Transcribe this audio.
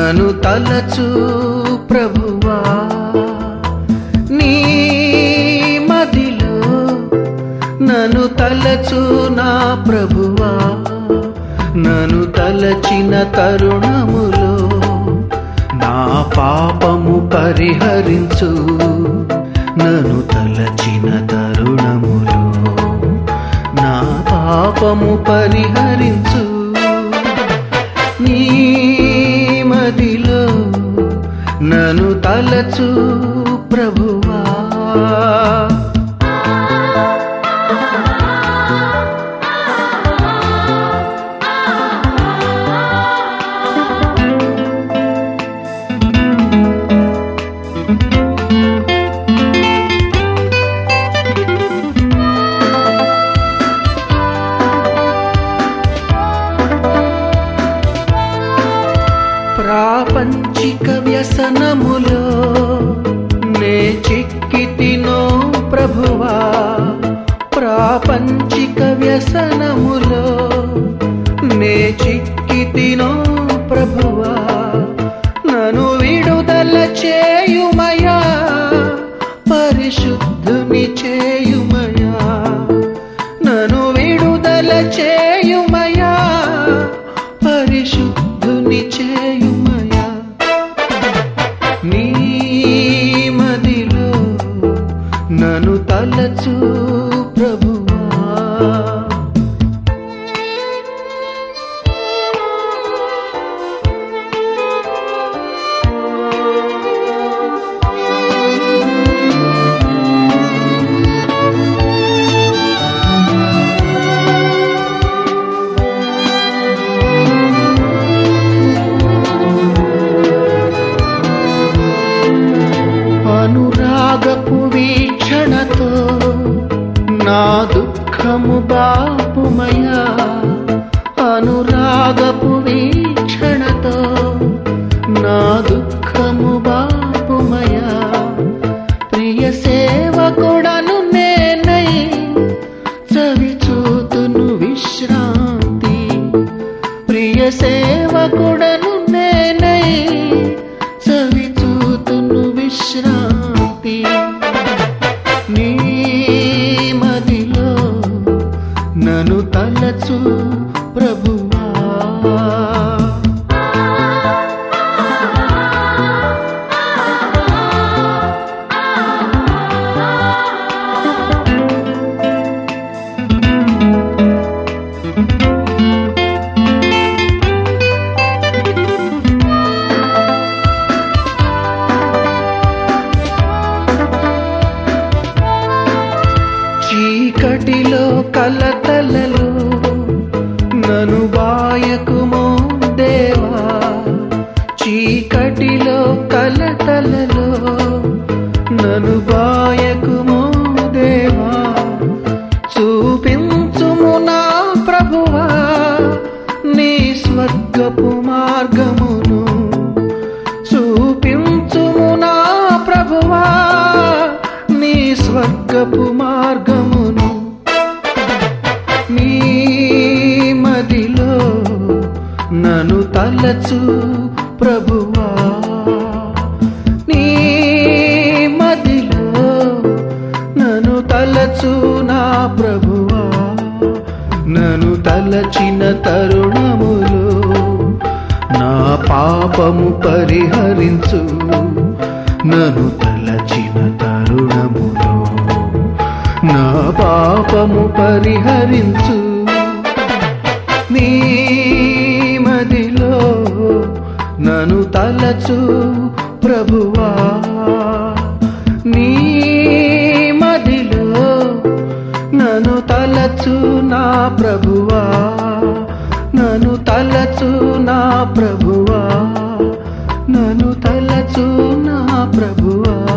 నన్ను తలచు ప్రభువా నీ మదిలో నన్ను తలచు నా ప్రభువా నన్ను తలచిన తరుణములో నా పాపము పరిహరించు నన్ను తలచిన తరుణములో నా పాపము పరిహరించు నీ మదిలో నన్ను తలచు ప్రభువా ప్రాపంచిక వ్యసనములో నే చిక్కితినో ప్రభువా ప్రాపంచిక వ్యసనములో నే చిక్కితినో ప్రభువా నన్ను విడుదల చేయుమయా పరిశుద్ధుని చేయుమయా నన్ను విడుదల చేయుమయా పరిశుద్ధుని చేయుమయా నీ మదిలో నన్ను తలచు ప్రభువా అనురాగపు వీక్షణతో నా దుఃఖము బాపుమయా అనురాగపు వీక్షణతో నా దుఃఖము బాపుమయా ప్రియ సేవకుడను నేనై చవి చూతును విశ్రాంతి ప్రియ సేవకుడను నేనై చవి చూతును విశ్రాంతి నీ మదిలో నన్ను తలచు ప్రభువా చీకటిలో కలతలలో నను బాయకుమో దేవా చీకటిలో కలతలలో నను బాయకుమో దేవా చూపించుము నా ప్రభువా నీ స్వర్గపు మార్గమును చూపించుము నా ప్రభువా నీ స్వర్గపు మార్గమును నీ మదిలో నన్ను తలచు ప్రభువా నీ మదిలో నన్ను తలచు నా ప్రభువా నన్ను తలచిన తరుణములో నా పాపము పరిహరించు నన్ను తలచిన తరుణములో నా పాపము పరిహరించు నీ మదిలో నన్ను తలచు ప్రభువా నీ మదిలో నన్ను తలచు నా ప్రభువా నన్ను తలచు నా ప్రభువా నన్ను తలచు నా ప్రభువా